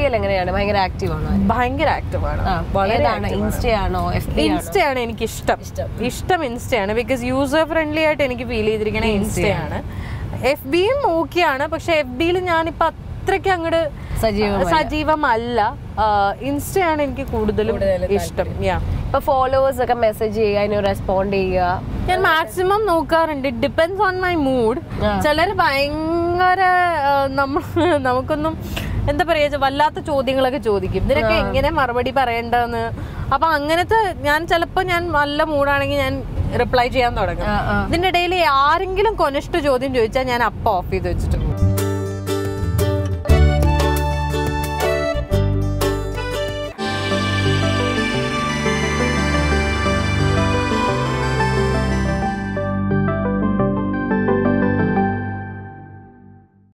മീഡിയയിൽ എങ്ങനെയാണ് ഭയങ്കര ആക്റ്റീവ് ആണോ ഭയങ്കര ആക്റ്റീവാണ് ആ, ഏതാണ് ഇൻസ്റ്റയാണോ എഫ് ബി ഇൻസ്റ്റയാണ് എനിക്ക് ഇഷ്ടം ഇഷ്ടം ഇൻസ്റ്റയാണ് ബിക്കോസ് യൂസർ ഫ്രണ്ട്ലി ആയിട്ട് എനിക്ക് ഫീൽ ചെയ്തിരിക്കണ ഇൻസ്റ്റയാണ് എഫ് ബിയും ഓക്കെയാണ് പക്ഷെ എഫ് ബിയിൽ ഞാനിപ്പോ അത്രയ്ക്ക് അങ്ങോട്ട് സജീവം സജീവമല്ല ഇൻസ്റ്റയാണ് എനിക്ക് കൂടുതലും ഇഷ്ടം യാ ഇപ്പൊ ഫോളോവേഴ്സ് ഒക്കെ മെസ്സേജ് ചെയ്യുക അതിന് റെസ്പോണ്ട് ചെയ്യുക ഞാൻ മാക്സിമം നോക്കാറുണ്ട് ഡിപ്പെൻസ് ഓൺ മൈ മൂഡ് ചിലർ ഭയങ്കര ആ, നമ്മൾ നമുക്കൊന്നും എന്താ പറയാ വല്ലാത്ത ചോദ്യങ്ങളൊക്കെ ചോദിക്കും ഇതിനൊക്കെ എങ്ങനെ മറുപടി പറയേണ്ടതെന്ന് അപ്പൊ അങ്ങനത്തെ ഞാൻ ചിലപ്പോ ഞാൻ നല്ല മൂഡാണെങ്കിൽ ഞാൻ റിപ്ലൈ ചെയ്യാൻ തുടങ്ങും ആ, ആ. ഇതിന്റെ ഇടയിൽ ആരെങ്കിലും കൊനിഷ്ഠ ചോദ്യം ചോദിച്ചാൽ ഞാൻ അപ്പ ഓഫ് ചെയ്ത് വെച്ചിട്ട് പോകും